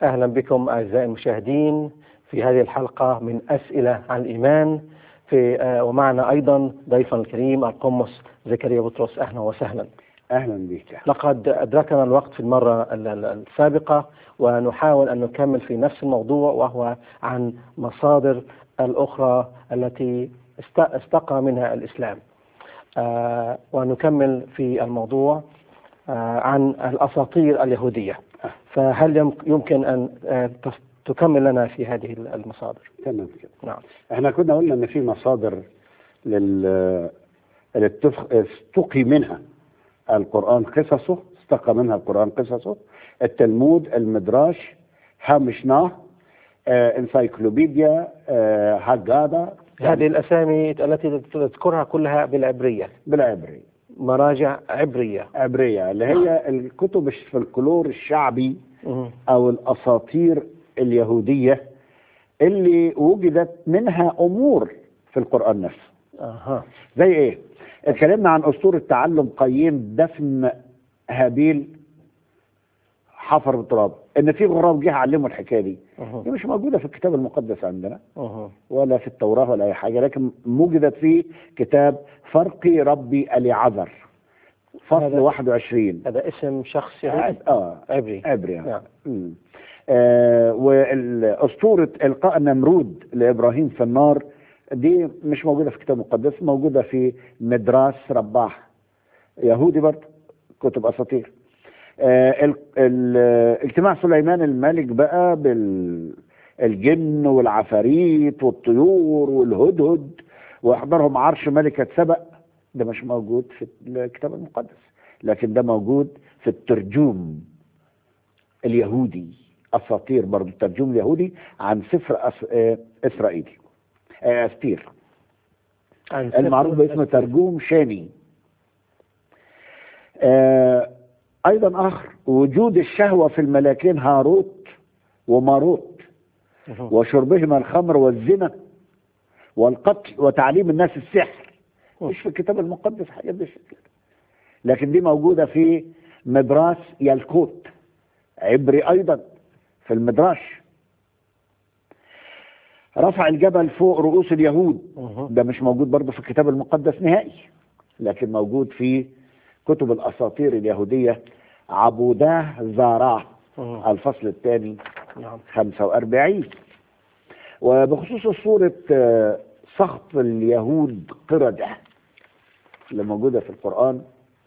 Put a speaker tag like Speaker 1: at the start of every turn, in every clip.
Speaker 1: أهلا بكم أعزائي المشاهدين في هذه الحلقة من أسئلة عن الإيمان في آه، ومعنا أيضا ضيفنا الكريم القمص زكريا بطرس أهلا وسهلا
Speaker 2: اهلا بك
Speaker 1: لقد أدركنا الوقت في المرة ال- ال- السابقة ونحاول أن نكمل في نفس الموضوع وهو عن مصادر الأخرى التي است- استقى منها الإسلام آه، ونكمل في الموضوع آه، عن الأساطير اليهودية فهل يم- يمكن أن آه، تف- تكمل لنا في هذه المصادر
Speaker 2: تمام كده
Speaker 1: نعم
Speaker 2: احنا كنا قلنا ان في مصادر لل اللي اتفق- استقي منها القران قصصه استقى منها القران قصصه التلمود المدراش هامشناه آه انسايكلوبيديا آه هاجادا
Speaker 1: هذه الأسامي التي تذكرها كلها بالعبرية
Speaker 2: بالعبري
Speaker 1: مراجع عبرية
Speaker 2: عبرية اللي هي الكتب الفلكلور الشعبي
Speaker 1: مم.
Speaker 2: او الاساطير اليهوديه اللي وجدت منها امور في القران نفسه
Speaker 1: أها
Speaker 2: زي ايه اتكلمنا عن اسطوره تعلم قايين دفن هابيل حفر بالتراب ان في غراب جه علمه الحكايه دي
Speaker 1: أها
Speaker 2: دي مش موجوده في الكتاب المقدس عندنا
Speaker 1: أها
Speaker 2: ولا في التوراه ولا اي حاجه لكن وجدت في كتاب فرقي ربي اليعذر فصل
Speaker 1: هذا-
Speaker 2: 21
Speaker 1: هذا اسم شخص يهودي
Speaker 2: اه
Speaker 1: عبري
Speaker 2: عبري
Speaker 1: نعم
Speaker 2: مم. آه والأسطورة إلقاء نمرود لإبراهيم في النار دي مش موجودة في الكتاب المقدس موجودة في مدراس رباح يهودي برضه كتب أساطير آه ال- ال- اجتماع سليمان الملك بقى بالجن والعفاريت والطيور والهدهد ويحضرهم عرش ملكة سبأ ده مش موجود في الكتاب المقدس لكن ده موجود في الترجوم اليهودي اساطير برضه الترجمه اليهودي عن سفر أس... آه، اسرائيلي آه، استير
Speaker 1: عن سفر
Speaker 2: المعروف باسم
Speaker 1: أستير.
Speaker 2: ترجوم شامي آه، ايضا اخر وجود الشهوه في الملاكين هاروت وماروت
Speaker 1: أها.
Speaker 2: وشربهما الخمر والزنا والقتل وتعليم الناس السحر مش في الكتاب المقدس حاجات بالشكل ده لكن دي موجودة في مدراس يلكوت عبري أيضا في المدراش رفع الجبل فوق رؤوس اليهود
Speaker 1: أها.
Speaker 2: ده مش موجود برضه في الكتاب المقدس نهائي لكن موجود في كتب الأساطير اليهودية عبوداه زاراه
Speaker 1: أها.
Speaker 2: الفصل الثاني
Speaker 1: نعم
Speaker 2: 45 وبخصوص صورة آه، سخط اليهود قردة اللي موجودة في القرآن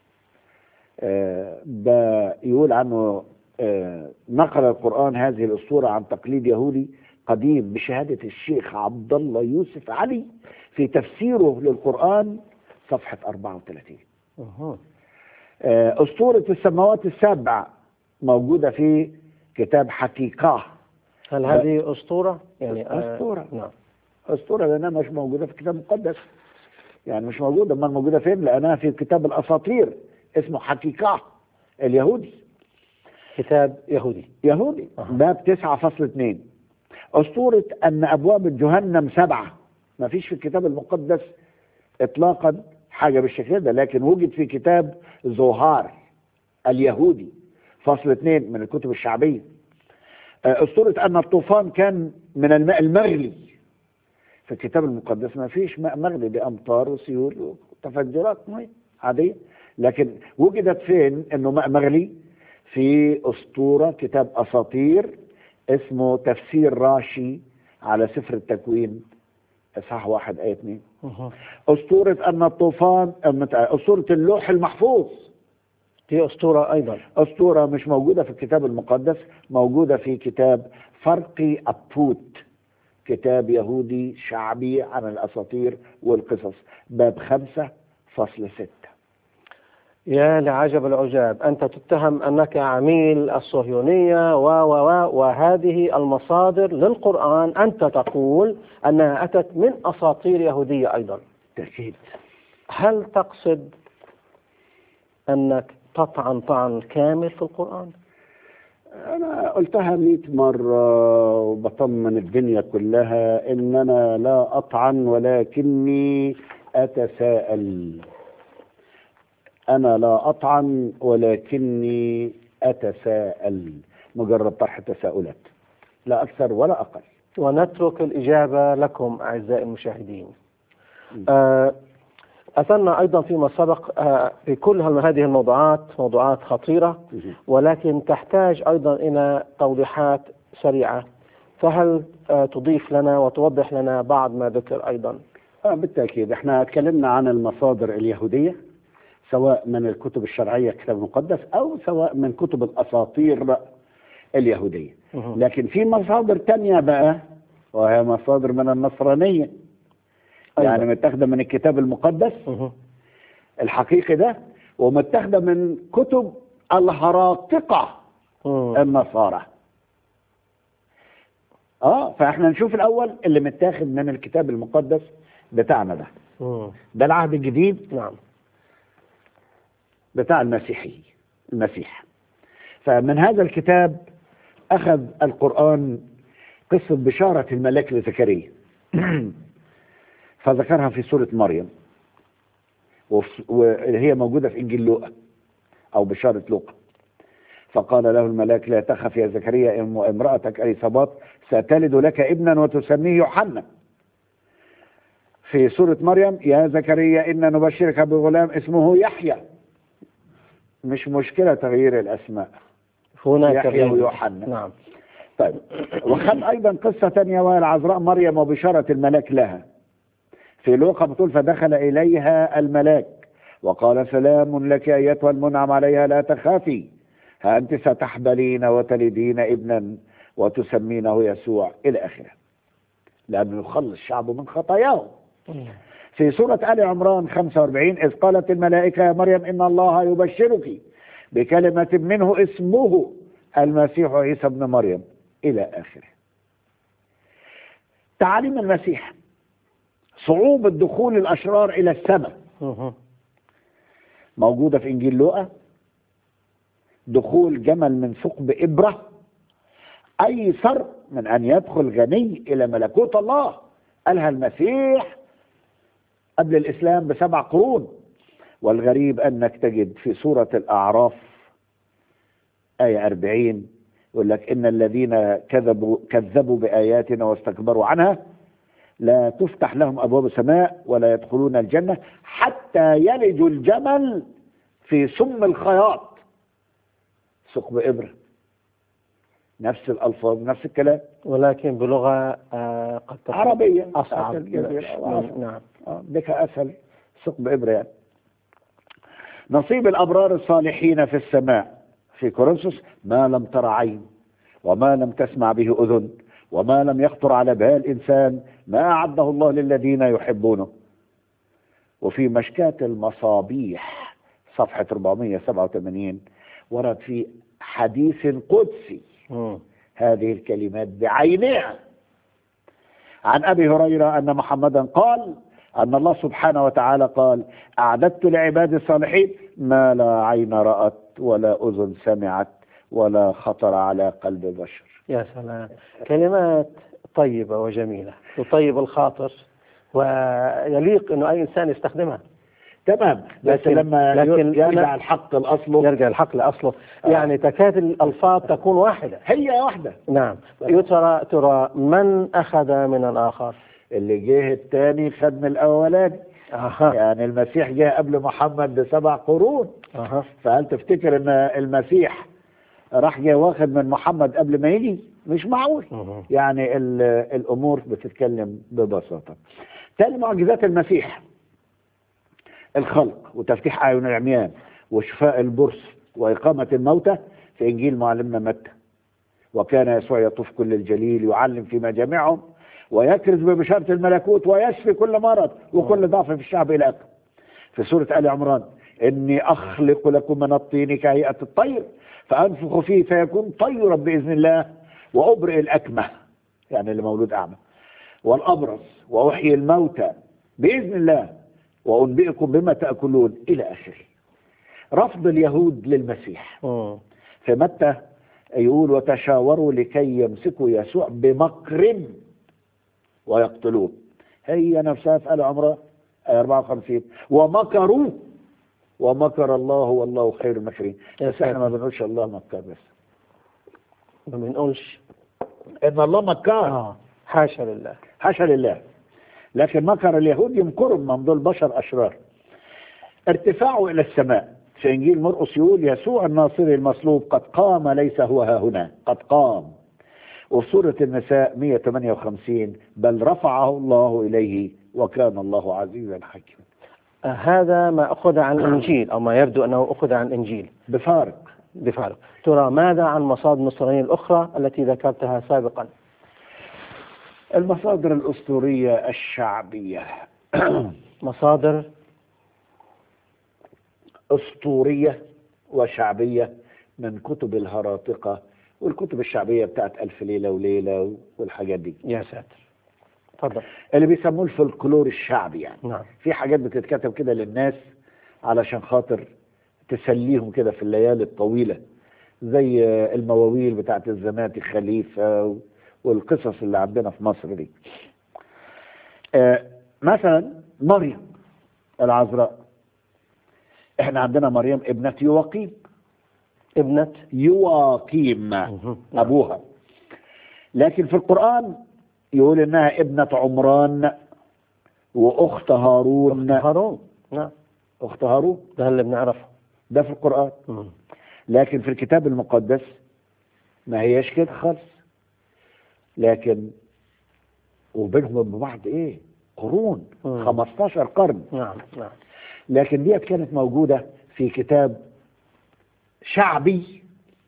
Speaker 2: آه، ده يقول عنه آه، نقل القرآن هذه الأسطورة عن تقليد يهودي قديم بشهادة الشيخ عبد الله يوسف علي في تفسيره للقرآن صفحة 34
Speaker 1: أها.
Speaker 2: آه، أسطورة السماوات السبع موجودة في كتاب حقيقة
Speaker 1: هل هذه أسطورة؟ يعني آه،
Speaker 2: أسطورة.
Speaker 1: نعم
Speaker 2: أسطورة لأنها مش موجودة في الكتاب المقدس يعني مش موجودة أمال موجودة فين؟ لأنها في كتاب الأساطير اسمه حقيقة اليهودي
Speaker 1: كتاب يهودي
Speaker 2: يهودي
Speaker 1: أها.
Speaker 2: باب تسعة فصل اثنين أسطورة أن أبواب جهنم سبعة ما فيش في الكتاب المقدس إطلاقا حاجة بالشكل ده لكن وجد في كتاب زهار اليهودي فصل اثنين من الكتب الشعبية آه، أسطورة أن الطوفان كان من الماء المغلي في الكتاب المقدس ما فيش ماء مغلي دي أمطار وسيول وتفجرات مية عادية لكن وجدت فين أنه ماء مغلي في أسطورة كتاب أساطير اسمه تفسير راشي على سفر التكوين إصحاح واحد آية اثنين
Speaker 1: أها.
Speaker 2: أسطورة أن الطوفان أم- أسطورة اللوح المحفوظ
Speaker 1: دي أسطورة أيضا
Speaker 2: أسطورة مش موجودة في الكتاب المقدس موجودة في كتاب فرقي أبوت كتاب يهودي شعبي عن الأساطير والقصص باب خمسة فصل ستة
Speaker 1: يا لعجب العجاب أنت تتهم أنك عميل الصهيونية و و و وهذه المصادر للقرآن أنت تقول أنها أتت من أساطير يهودية أيضا
Speaker 2: تأكيد
Speaker 1: هل تقصد أنك تطعن طعن كامل في القرآن
Speaker 2: أنا قلتها مئة مرة وبطمن الدنيا كلها إن أنا لا أطعن ولكني أتساءل أنا لا أطعن ولكني أتساءل مجرد طرح تساؤلات لا أكثر ولا أقل
Speaker 1: ونترك الإجابة لكم أعزائي المشاهدين آه، أثرنا أيضا فيما سبق آه، في كل هال- هذه الموضوعات موضوعات خطيرة ولكن تحتاج أيضا إلى توضيحات سريعة فهل آه، تضيف لنا وتوضح لنا بعض ما ذكر أيضا
Speaker 3: آه بالتأكيد احنا اتكلمنا عن المصادر اليهودية سواء من الكتب الشرعية الكتاب المقدس أو سواء من كتب الأساطير اليهودية
Speaker 1: مهم.
Speaker 3: لكن في مصادر تانية بقى وهي مصادر من النصرانية
Speaker 1: أيضا.
Speaker 3: يعني متاخدة من الكتاب المقدس
Speaker 1: مهم.
Speaker 3: الحقيقي ده ومتاخدة من كتب الهراطقة
Speaker 1: مم.
Speaker 3: النصارى اه فاحنا نشوف الاول اللي متاخد من الكتاب المقدس بتاعنا ده
Speaker 1: مم.
Speaker 3: ده العهد الجديد
Speaker 1: نعم
Speaker 3: بتاع المسيحي المسيح فمن هذا الكتاب أخذ القرآن قصة بشارة الملاك لزكريا فذكرها في سورة مريم وف- وهي موجودة في إنجيل لوقا أو بشارة لوقا فقال له الملاك لا تخف يا زكريا إن امرأتك أليصابات ستلد لك ابنا وتسميه يوحنا في سورة مريم يا زكريا إن نبشرك بغلام اسمه يحيى مش مشكلة تغيير الأسماء
Speaker 1: هناك
Speaker 3: يحيى
Speaker 1: غير-
Speaker 3: ويوحنا.
Speaker 1: نعم
Speaker 3: طيب وخد أيضا قصة تانية وهي العذراء مريم وبشارة الملاك لها في لوقا بتقول فدخل إليها الملاك وقال سلام لك أيتها المنعم عليها لا تخافي ها أنت ستحبلين وتلدين ابنا وتسمينه يسوع إلى آخره لأنه يخلص شعبه من خطاياهم في سورة آل عمران 45 إذ قالت الملائكة يا مريم إن الله يبشرك بكلمة منه اسمه المسيح عيسى ابن مريم إلى آخره تعاليم المسيح صعوبة دخول الأشرار إلى السماء
Speaker 1: مهم.
Speaker 3: موجودة في إنجيل لوقا دخول جمل من ثقب إبرة أيسر من أن يدخل غني إلى ملكوت الله قالها المسيح قبل الإسلام بسبع قرون والغريب أنك تجد في سورة الأعراف آية 40 يقول لك إن الذين كذبوا كذبوا بآياتنا واستكبروا عنها لا تفتح لهم أبواب السماء ولا يدخلون الجنة حتى يلجوا الجمل في سم الخياط ثقب إبرة نفس الألفاظ نفس الكلام
Speaker 1: ولكن بلغة آه، قد تكون
Speaker 3: عربية
Speaker 1: أصعب
Speaker 3: الجزيرة.
Speaker 1: نعم
Speaker 3: آه، بك أسهل ثقب إبرة يعني. نصيب الأبرار الصالحين في السماء في كورنثوس ما لم تر عين وما لم تسمع به أذن وما لم يخطر على بال إنسان ما أعده الله للذين يحبونه وفي مشكاة المصابيح صفحة 487 ورد في حديث قدسي
Speaker 1: مم.
Speaker 3: هذه الكلمات بعينها عن ابي هريره ان محمدا قال ان الله سبحانه وتعالى قال اعددت لعبادي الصالحين ما لا عين رات ولا اذن سمعت ولا خطر على قلب بشر
Speaker 1: يا سلام كلمات طيبة وجميلة تطيب الخاطر ويليق أنه أي إنسان يستخدمها
Speaker 3: تمام بس
Speaker 1: لكن-
Speaker 3: لما
Speaker 1: لكن
Speaker 3: يرجع
Speaker 1: أنا-
Speaker 3: الحق لاصله
Speaker 1: يرجع الحق لأصله يعني تكاد الألفاظ تكون واحدة
Speaker 3: هي واحده
Speaker 1: نعم يا ترى ترى من أخذ من الآخر
Speaker 3: اللي جه الثاني خد من الاولاني
Speaker 1: أها
Speaker 3: يعني المسيح جاء قبل محمد بسبع قرون
Speaker 1: أها
Speaker 3: فهل تفتكر ان المسيح راح جاي واخد من محمد قبل ما يجي مش معقول
Speaker 1: مهم.
Speaker 3: يعني ال- الامور بتتكلم ببساطه تاني معجزات المسيح الخلق وتفتيح اعين العميان وشفاء البرص واقامه الموتى في انجيل معلمنا متى وكان يسوع يطوف كل الجليل يعلم في مجامعهم ويكرز ببشاره الملكوت ويشفي كل مرض وكل ضعف في الشعب الى اخره في سورة آل عمران إني أخلق لكم من الطين كهيئة الطير فأنفخ فيه فيكون طيرا بإذن الله وأبرئ الأكمه يعني اللي مولود أعمى والأبرص وأحيي الموتى بإذن الله وأنبئكم بما تأكلون إلى آخره رفض اليهود للمسيح
Speaker 1: مم.
Speaker 3: في متى يقول وتشاوروا لكي يمسكوا يسوع بمكر ويقتلوه هي نفسها في آل عمران آية 54 ومكروا ومكر الله والله خير المكرين
Speaker 1: يا
Speaker 3: بس احنا
Speaker 1: ساتر.
Speaker 3: ما بنقولش الله مكر بس
Speaker 1: ما بنقولش
Speaker 3: ان الله مكار
Speaker 1: اه حاشا لله
Speaker 3: حاشا لله لكن مكر اليهود يمكروا من دول بشر اشرار ارتفاعه الى السماء في انجيل مرقس يقول يسوع الناصري المصلوب قد قام ليس هو ها هنا قد قام وفي سورة النساء 158 بل رفعه الله إليه وكان الله عزيزا حكيما
Speaker 1: آه هذا ما أخذ عن الإنجيل أو ما يبدو أنه أخذ عن الإنجيل
Speaker 3: بفارق
Speaker 1: بفارق ترى ماذا عن مصادر النصرانية الأخرى التي ذكرتها سابقا
Speaker 3: المصادر الأسطورية الشعبية
Speaker 1: مصادر
Speaker 3: أسطورية وشعبية من كتب الهراطقة والكتب الشعبية بتاعت ألف ليلة وليلة والحاجات دي
Speaker 1: يا ساتر تفضل
Speaker 3: اللي بيسموه الفولكلور الشعبي يعني
Speaker 1: نعم
Speaker 3: في حاجات بتتكتب كده للناس علشان خاطر تسليهم كده في الليالي الطويلة زي المواويل بتاعت الزناتي خليفة والقصص اللي عندنا في مصر دي آه، مثلا مريم العذراء احنا عندنا مريم ابنة يواقيم
Speaker 1: ابنة
Speaker 3: يواقيم
Speaker 1: مهم.
Speaker 3: ابوها لكن في القرآن يقول انها ابنة عمران واخت هارون
Speaker 1: هارون نعم
Speaker 3: اخت هارون
Speaker 1: ده اللي بنعرفه
Speaker 3: ده في القرآن
Speaker 1: مم.
Speaker 3: لكن في الكتاب المقدس ما هياش كده خالص لكن وبينهم وبين بعض ايه قرون
Speaker 1: مم.
Speaker 3: 15 قرن
Speaker 1: نعم نعم
Speaker 3: لكن ديت كانت موجودة في كتاب شعبي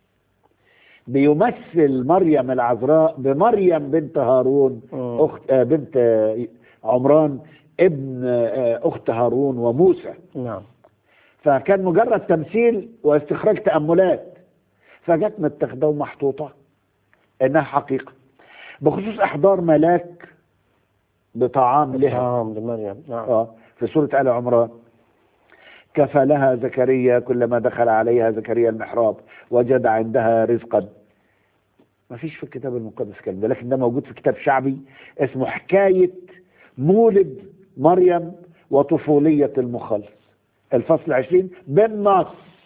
Speaker 3: بيمثل مريم العذراء بمريم بنت هارون
Speaker 1: مم.
Speaker 3: أخت آه، بنت آه، عمران ابن آه، أخت هارون وموسى
Speaker 1: نعم
Speaker 3: فكان مجرد تمثيل واستخراج تأملات فجت متاخده ومحطوطة إنها حقيقة بخصوص إحضار ملاك بطعام لها
Speaker 1: طعام لمريم نعم
Speaker 3: آه في سورة آل عمران كفى لها زكريا كلما دخل عليها زكريا المحراب وجد عندها رزقا ما فيش في الكتاب المقدس الكلام ده لكن ده موجود في كتاب شعبي اسمه حكاية مولد مريم وطفولية المخلص الفصل عشرين بالنص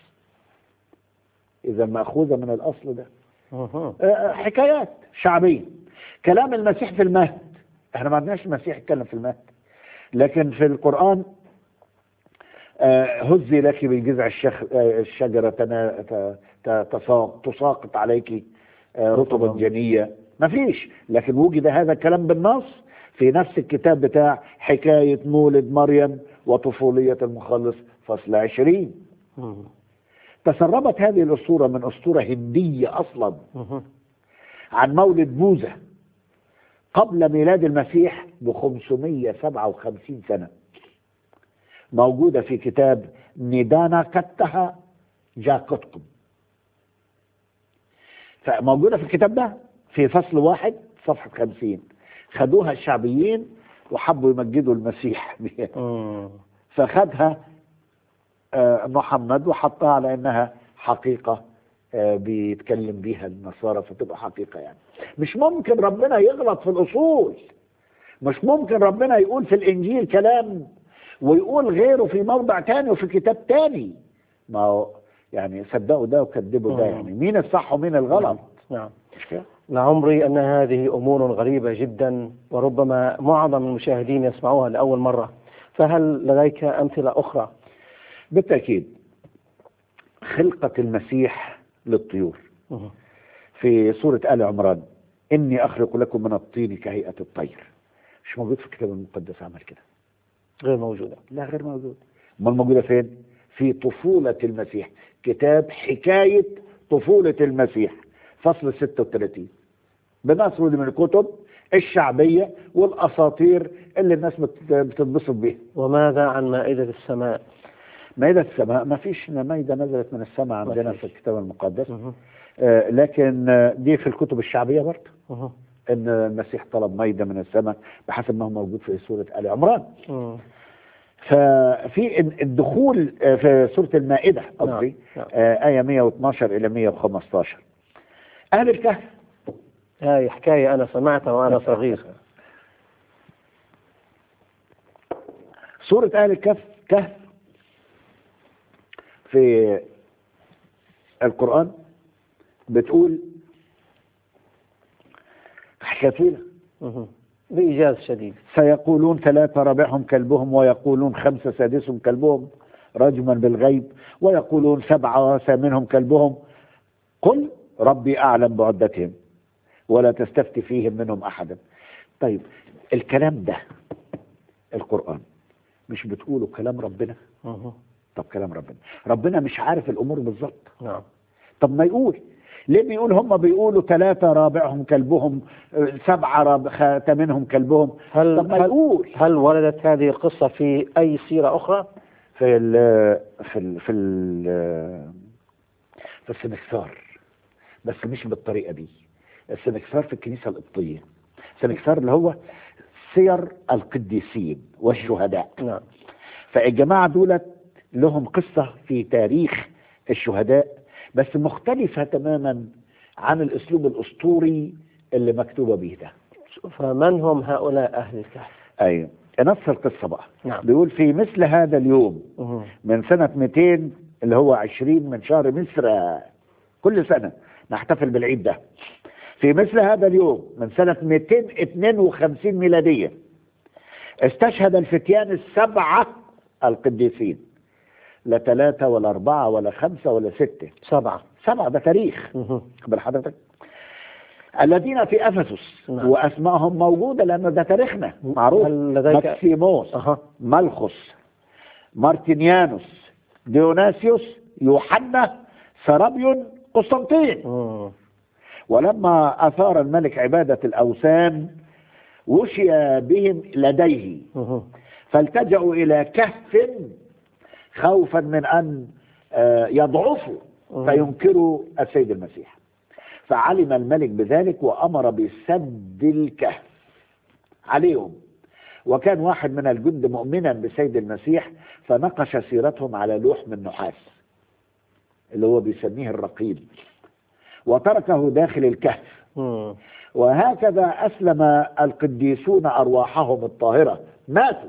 Speaker 3: إذا مأخوذة من الأصل ده
Speaker 1: مهم.
Speaker 3: آه، حكايات شعبية كلام المسيح في المهد احنا ما عندناش المسيح يتكلم في المهد لكن في القرآن آه، هزي لك بجذع الشخ... آه، الشجرة تنا... ت... ت... تساق... تساقط عليك آه، رطبا جنية ما فيش لكن وجد هذا الكلام بالنص في نفس الكتاب بتاع حكاية مولد مريم وطفولية المخلص فصل عشرين
Speaker 1: مم.
Speaker 3: تسربت هذه الأسطورة من أسطورة هندية أصلا
Speaker 1: مهم.
Speaker 3: عن مولد بوذا قبل ميلاد المسيح ب 557 سنة موجودة في كتاب ندانا كتها جاكتكم فموجودة في الكتاب ده في فصل واحد صفحة 50 خدوها الشعبيين وحبوا يمجدوا المسيح بيها
Speaker 1: مم.
Speaker 3: فخدها آه، محمد وحطها على انها حقيقة آه، بيتكلم بيها النصارى فتبقى حقيقة يعني مش ممكن ربنا يغلط في الأصول مش ممكن ربنا يقول في الإنجيل كلام ويقول غيره في موضع تاني وفي كتاب تاني ما هو يعني صدقوا ده وكذبوا ده
Speaker 1: مم.
Speaker 3: يعني مين الصح ومين الغلط
Speaker 1: نعم
Speaker 3: مش كده؟
Speaker 1: لعمري أن هذه أمور غريبة جدا وربما معظم المشاهدين يسمعوها لأول مرة فهل لديك أمثلة أخرى
Speaker 3: بالتأكيد خلقة المسيح للطيور
Speaker 1: مهم.
Speaker 3: في سورة آل عمران إني أخلق لكم من الطين كهيئة الطير مش موجود في الكتاب المقدس عمل كده
Speaker 1: غير موجودة
Speaker 3: لا غير موجود امال موجودة فين في طفولة المسيح كتاب حكاية طفولة المسيح فصل 36 بنص ودي من الكتب الشعبية والأساطير اللي الناس بت- بتتبسط بيها
Speaker 1: وماذا عن مائدة السماء
Speaker 3: مائدة السماء ما فيش مائدة نزلت من السماء عندنا
Speaker 1: فيش.
Speaker 3: في الكتاب المقدس
Speaker 1: مهم.
Speaker 3: آه لكن آه، دي في الكتب الشعبية برضه
Speaker 1: مهم.
Speaker 3: ان المسيح طلب مائدة من السماء بحسب ما هو موجود في سورة آل عمران
Speaker 1: مم.
Speaker 3: ففي الدخول آه، في سورة المائدة قصدي
Speaker 1: نعم.
Speaker 3: آه، آية 112 إلى 115 أهل الكهف
Speaker 1: هاي حكاية أنا سمعتها وأنا صغير
Speaker 3: سورة أهل الكهف كهف في القرآن بتقول كانت طويلة
Speaker 1: مهم. بإيجاز شديد
Speaker 3: سيقولون ثلاثة رابعهم كلبهم ويقولون خمسة سادسهم كلبهم رجما بالغيب ويقولون سبعة ثامنهم كلبهم قل ربي أعلم بعدتهم ولا تستفتي فيهم منهم أحدا طيب الكلام ده القرآن مش بتقوله كلام ربنا
Speaker 1: مهم.
Speaker 3: طب كلام ربنا ربنا مش عارف الأمور بالظبط
Speaker 1: نعم
Speaker 3: طب ما يقول ليه بيقول هم بيقولوا ثلاثة رابعهم كلبهم آه، سبعة راب- خاتمينهم كلبهم
Speaker 1: هل
Speaker 3: طب ما
Speaker 1: هل,
Speaker 3: يقول
Speaker 1: هل وردت هذه القصة في أي سيرة أخرى؟
Speaker 3: في ال في ال في ال في السنكسار بس مش بالطريقة دي السنكسار في الكنيسة القبطية السنكسار اللي هو سير القديسين والشهداء
Speaker 1: نعم
Speaker 3: فالجماعة دولت لهم قصة في تاريخ الشهداء بس مختلفة تماما عن الأسلوب الأسطوري اللي مكتوبة به ده
Speaker 1: فمن هم هؤلاء أهل الكهف؟
Speaker 3: أيوة نص القصة بقى
Speaker 1: نعم
Speaker 3: بيقول في مثل هذا اليوم
Speaker 1: مهم.
Speaker 3: من سنة 200 اللي هو 20 من شهر مصر كل سنة نحتفل بالعيد ده في مثل هذا اليوم من سنة 252 ميلادية استشهد الفتيان السبعة القديسين لا ثلاثة ولا أربعة ولا خمسة ولا ستة
Speaker 1: سبعة
Speaker 3: سبعة ده تاريخ
Speaker 1: مهم.
Speaker 3: قبل حضرتك الذين في أفسس
Speaker 1: نعم.
Speaker 3: وأسمائهم موجودة لأنه ده تاريخنا معروف
Speaker 1: هل لديك
Speaker 3: ماكسيموس
Speaker 1: أها
Speaker 3: ملخص مارتينيانوس ديوناسيوس يوحنا سرابيون قسطنطين
Speaker 1: مم.
Speaker 3: ولما أثار الملك عبادة الأوثان وشي بهم لديه
Speaker 1: مهم.
Speaker 3: فالتجأوا إلى كهف خوفا من أن آه، يضعفوا
Speaker 1: مم.
Speaker 3: فينكروا السيد المسيح فعلم الملك بذلك وأمر بسد الكهف عليهم وكان واحد من الجند مؤمنا بسيد المسيح فنقش سيرتهم على لوح من نحاس اللي هو بيسميه الرقيب وتركه داخل الكهف
Speaker 1: مم.
Speaker 3: وهكذا أسلم القديسون أرواحهم الطاهرة ماتوا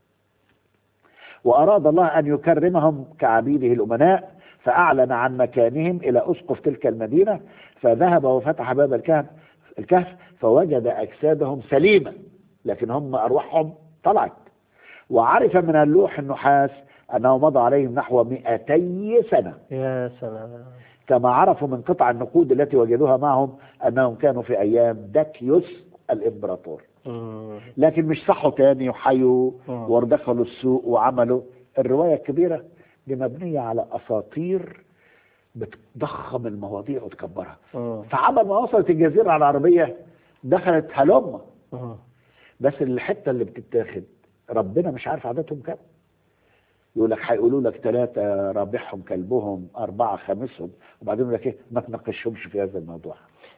Speaker 3: وأراد الله أن يكرمهم كعبيده الأمناء فأعلن عن مكانهم إلى أسقف تلك المدينة فذهب وفتح باب الكهف الكهف فوجد أجسادهم سليمة لكن هم أرواحهم طلعت وعرف من اللوح النحاس أنه مضى عليهم نحو 200 سنة
Speaker 1: يا سلام
Speaker 3: كما عرفوا من قطع النقود التي وجدوها معهم أنهم كانوا في أيام داكيوس الإمبراطور
Speaker 1: مم.
Speaker 3: لكن مش صحوا تاني وحيوا
Speaker 1: مم.
Speaker 3: ودخلوا السوق وعملوا الرواية الكبيرة دي مبنية على أساطير بتضخم المواضيع وتكبرها
Speaker 1: مم.
Speaker 3: فعمل ما وصلت الجزيرة العربية دخلت هلمة
Speaker 1: مم.
Speaker 3: بس الحتة اللي بتتاخد ربنا مش عارف عددهم كام يقول لك هيقولوا لك ثلاثة رابحهم كلبهم أربعة خامسهم وبعدين يقول لك إيه ما تناقشهمش في هذا الموضوع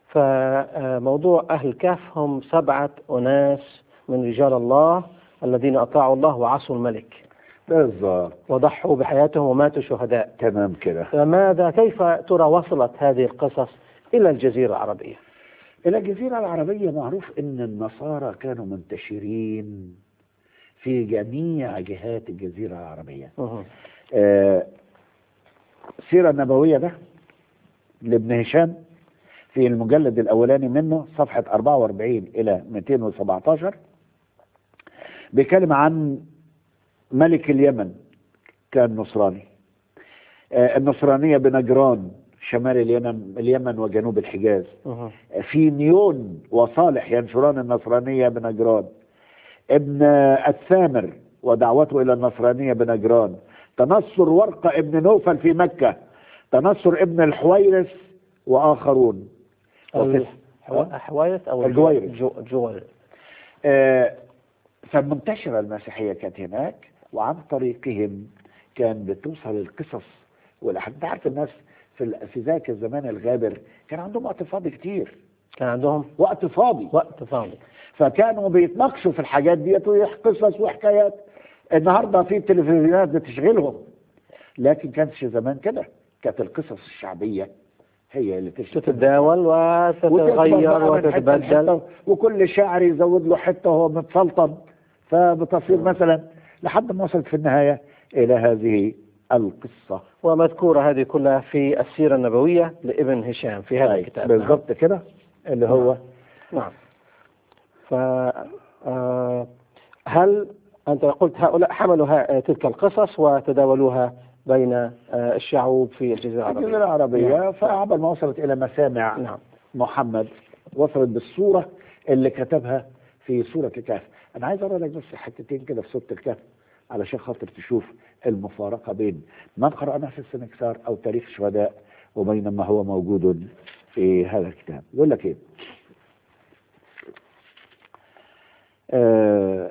Speaker 1: فموضوع أهل الكهف هم سبعة أناس من رجال الله الذين أطاعوا الله وعصوا الملك
Speaker 3: بالظبط
Speaker 1: وضحوا بحياتهم وماتوا شهداء
Speaker 3: تمام كده
Speaker 1: فماذا كيف ترى وصلت هذه القصص إلى الجزيرة العربية
Speaker 3: إلى الجزيرة العربية معروف إن النصارى كانوا منتشرين في جميع جهات الجزيرة العربية
Speaker 1: مهم.
Speaker 3: آه، السيرة النبوية ده لابن هشام في المجلد الأولاني منه صفحة 44 إلى 217 بيتكلم عن ملك اليمن كان نصراني آه، النصرانية بنجران شمال اليمن اليمن وجنوب الحجاز
Speaker 1: مهم.
Speaker 3: في نيون وصالح ينشران النصرانية بنجران ابن الثامر ودعوته إلى النصرانية بنجران تنصر ورقة ابن نوفل في مكة تنصر ابن الحويرث وآخرون
Speaker 1: ال-
Speaker 3: وفي-
Speaker 1: حوا- حوايث أو
Speaker 3: الجويرث.
Speaker 1: جو- جويرث
Speaker 3: آه، فمنتشرة المسيحية كانت هناك وعن طريقهم كان بتوصل القصص والأحداث انت عارف الناس في ال- في ذاك الزمان الغابر كان عندهم وقت فاضي كتير
Speaker 1: كان عندهم
Speaker 3: وقت فاضي
Speaker 1: وقت فاضي
Speaker 3: فكانوا بيتناقشوا في الحاجات ديت وقصص وحكايات النهارده في تلفزيونات بتشغلهم لكن كانش زمان كده كانت القصص الشعبيه هي اللي تشغل
Speaker 1: تتداول وتتغير وتتبدل
Speaker 3: وكل شاعر يزود له حته وهو متسلطن فبتصير مثلا لحد ما وصلت في النهايه الى هذه القصه
Speaker 1: ومذكورة هذه كلها في السيرة النبوية لابن هشام في هذا
Speaker 3: طيب،
Speaker 1: الكتاب
Speaker 3: بالضبط كده اللي هو
Speaker 1: نعم ف آه، هل أنت قلت هؤلاء حملوا ها- تلك القصص وتداولوها بين آه، الشعوب في الجزيرة العربية
Speaker 2: الجزيرة العربية
Speaker 1: نعم.
Speaker 2: فعبر ما وصلت إلى مسامع
Speaker 1: نعم
Speaker 2: محمد وصلت بالصورة اللي كتبها في سورة الكهف أنا عايز أقرأ لك بس حتتين كده في سورة الكهف علشان خاطر تشوف المفارقة بين ما قرأناه في السنكسار أو تاريخ الشهداء وبين ما هو موجود في هذا الكتاب يقول لك إيه آه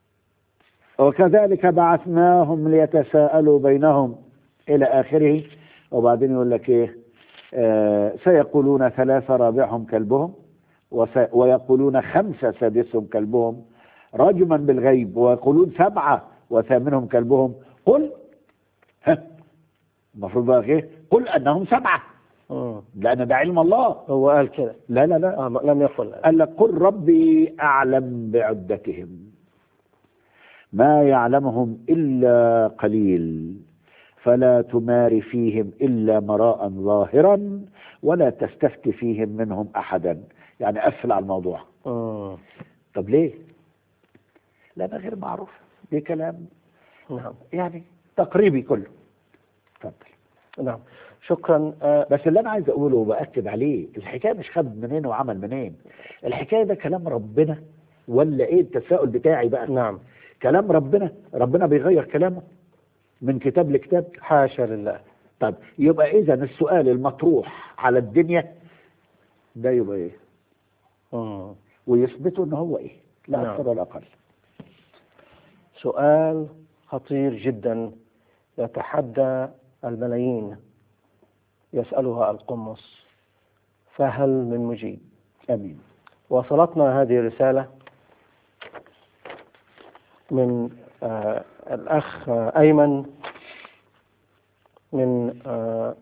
Speaker 2: وكذلك بعثناهم ليتساءلوا بينهم إلى آخره وبعدين يقول لك إيه آه سيقولون ثلاثة رابعهم كلبهم وس- ويقولون خمسة سادسهم كلبهم رجما بالغيب ويقولون سبعة وثامنهم كلبهم قل ها المفروض بقى ايه قل انهم سبعة
Speaker 1: مم.
Speaker 2: لان ده علم الله
Speaker 1: هو قال كده
Speaker 2: لا لا لا
Speaker 1: آه ما- لم يقل
Speaker 2: قال لك قل ربي اعلم بعدتهم ما يعلمهم الا قليل فلا تمار فيهم الا مراء ظاهرا ولا تستفت فيهم منهم احدا يعني قفل على الموضوع
Speaker 1: مم.
Speaker 2: طب ليه لأنه غير معروف دي كلام
Speaker 1: نعم
Speaker 2: يعني تقريبي كله اتفضل
Speaker 1: نعم شكرا آه،
Speaker 2: بس اللي انا عايز اقوله وباكد عليه الحكايه مش خد منين وعمل منين الحكايه ده كلام ربنا ولا ايه التساؤل بتاعي بقى
Speaker 1: نعم
Speaker 2: كلام ربنا ربنا بيغير كلامه من كتاب لكتاب
Speaker 1: حاشا لله
Speaker 2: طب يبقى اذا السؤال المطروح على الدنيا ده يبقى ايه
Speaker 1: مم.
Speaker 2: ويثبتوا ان هو ايه لا
Speaker 1: نعم.
Speaker 2: اكثر ولا اقل
Speaker 1: سؤال خطير جدا يتحدى الملايين يسألها القمص فهل من مجيب
Speaker 2: امين
Speaker 1: وصلتنا هذه الرسالة من آه الأخ آه أيمن من آه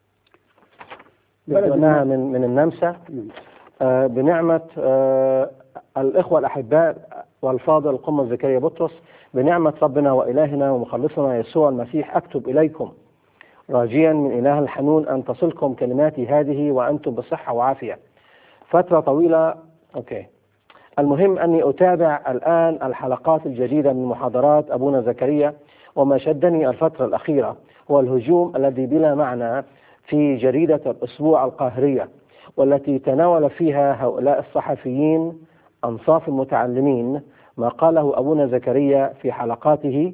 Speaker 2: بلد
Speaker 1: بدونها من من النمسا آه بنعمة آه الإخوة الأحباء والفاضل القمة زكريا بطرس بنعمة ربنا وإلهنا ومخلصنا يسوع المسيح أكتب إليكم راجيا من إله الحنون أن تصلكم كلماتي هذه وأنتم بصحة وعافية فترة طويلة أوكي المهم أني أتابع الآن الحلقات الجديدة من محاضرات أبونا زكريا وما شدني الفترة الأخيرة هو الهجوم الذي بلا معنى في جريدة الأسبوع القاهرية والتي تناول فيها هؤلاء الصحفيين أنصاف المتعلمين ما قاله أبونا زكريا في حلقاته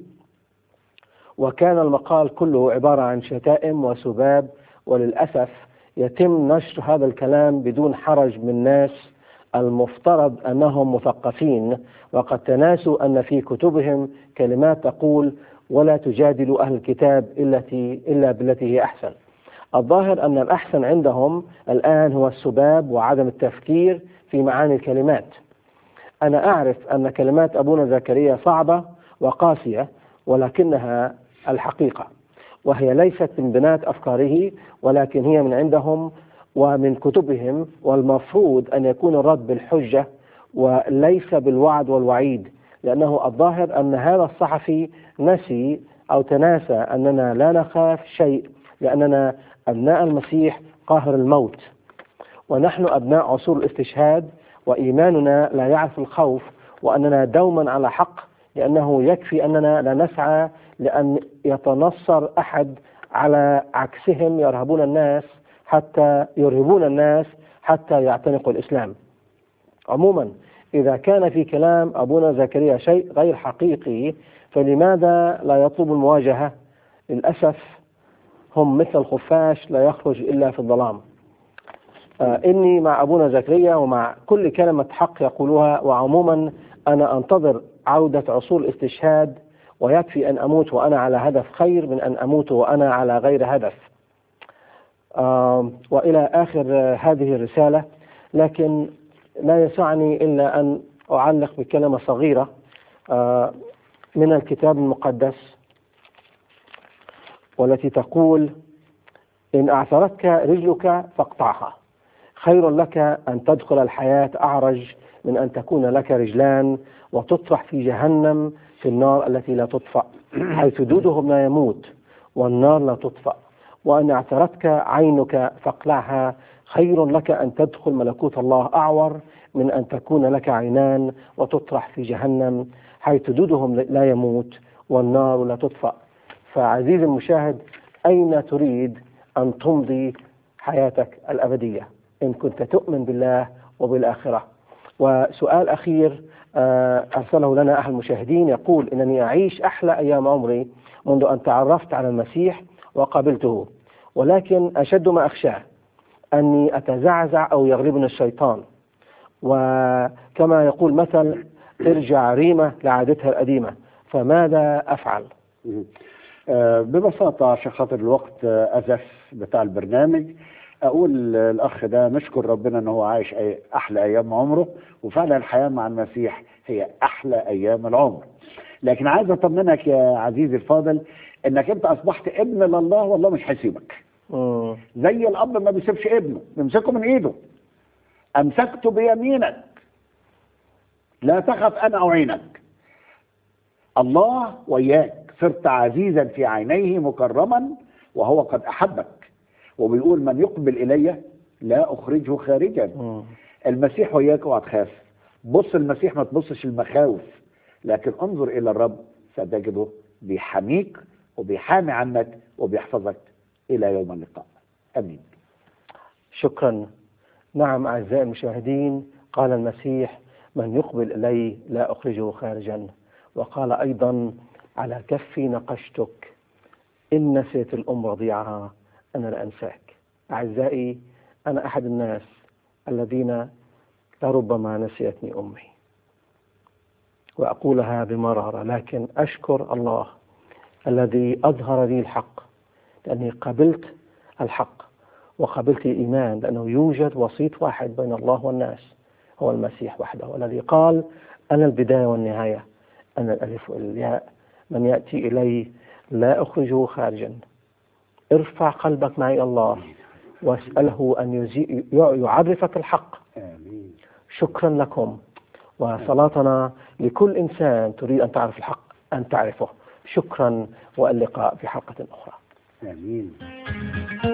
Speaker 1: وكان المقال كله عبارة عن شتائم وسباب وللأسف يتم نشر هذا الكلام بدون حرج من ناس المفترض أنهم مثقفين وقد تناسوا أن في كتبهم كلمات تقول ولا تجادلوا أهل الكتاب التي إلا بالتي هي أحسن الظاهر أن الأحسن عندهم الآن هو السباب وعدم التفكير في معاني الكلمات أنا أعرف أن كلمات أبونا زكريا صعبة وقاسية ولكنها الحقيقة وهي ليست من بنات أفكاره ولكن هي من عندهم ومن كتبهم والمفروض أن يكون الرد بالحجة وليس بالوعد والوعيد لأنه الظاهر أن هذا الصحفي نسي أو تناسى أننا لا نخاف شيء لأننا أبناء المسيح قاهر الموت ونحن أبناء عصور الاستشهاد وإيماننا لا يعرف الخوف وأننا دوما على حق لأنه يكفي أننا لا نسعى لأن يتنصر أحد على عكسهم يرهبون الناس حتى يرهبون الناس حتى يعتنقوا الإسلام عموما إذا كان في كلام أبونا زكريا شيء غير حقيقي فلماذا لا يطلب المواجهة للأسف هم مثل الخفاش لا يخرج إلا في الظلام آه إني مع أبونا زكريا ومع كل كلمة حق يقولها وعموما أنا أنتظر عودة عصور الاستشهاد ويكفي أن أموت وأنا على هدف خير من أن أموت وأنا على غير هدف آه وإلى آخر آه هذه الرسالة لكن لا يسعني إلا أن أعلق بكلمة صغيرة آه من الكتاب المقدس والتي تقول إن أعثرتك رجلك فاقطعها خير لك أن تدخل الحياة أعرج من أن تكون لك رجلان وتطرح في جهنم في النار التي لا تطفأ حيث دودهم لا يموت والنار لا تطفأ وأن اعترتك عينك فاقلعها خير لك أن تدخل ملكوت الله أعور من أن تكون لك عينان وتطرح في جهنم حيث دودهم لا يموت والنار لا تطفأ فعزيزي المشاهد أين تريد أن تمضي حياتك الأبدية إن كنت تؤمن بالله وبالآخرة وسؤال أخير آه، أرسله لنا أحد المشاهدين يقول إنني أعيش أحلى أيام عمري منذ أن تعرفت على المسيح وقابلته ولكن أشد ما أخشاه أني أتزعزع أو يغلبني الشيطان وكما يقول مثل ارجع ريمة لعادتها القديمة فماذا أفعل؟
Speaker 2: آه، ببساطة عشان خاطر الوقت آه، أزف بتاع البرنامج أقول الأخ ده نشكر ربنا إن هو عايش أي- أحلى أيام عمره وفعلا الحياة مع المسيح هي أحلى أيام العمر لكن عايز أطمنك يا عزيزي الفاضل إنك أنت أصبحت ابن لله والله مش هيسيبك
Speaker 1: مم.
Speaker 2: زي الأب ما بيسيبش ابنه بيمسكه من إيده أمسكته بيمينك لا تخف أنا أعينك الله وياك صرت عزيزا في عينيه مكرما وهو قد أحبك وبيقول من يقبل إلي لا أخرجه خارجا
Speaker 1: مم.
Speaker 2: المسيح وياك اوعى تخاف بص المسيح ما تبصش المخاوف لكن انظر إلى الرب ستجده بيحميك وبيحامي عنك وبيحفظك إلى يوم اللقاء أمين
Speaker 1: شكرا نعم أعزائي المشاهدين قال المسيح من يقبل إلي لا أخرجه خارجا وقال أيضا على كفي نقشتك إن نسيت الأم رضيعها أنا لا أنساك أعزائي أنا أحد الناس الذين لربما نسيتني أمي وأقولها بمرارة لكن أشكر الله الذي أظهر لي الحق لأني قبلت الحق وقبلت الإيمان لأنه يوجد وسيط واحد بين الله والناس هو المسيح وحده الذي قال أنا البداية والنهاية أنا الألف والياء من يأتي إلي لا أخرجه خارجا ارفع قلبك معي الله واسأله أن يزي- يعرفك الحق
Speaker 2: آمين
Speaker 1: شكرا لكم وصلاتنا لكل إنسان تريد أن تعرف الحق أن تعرفه شكرا واللقاء في حلقة أخرى
Speaker 2: آمين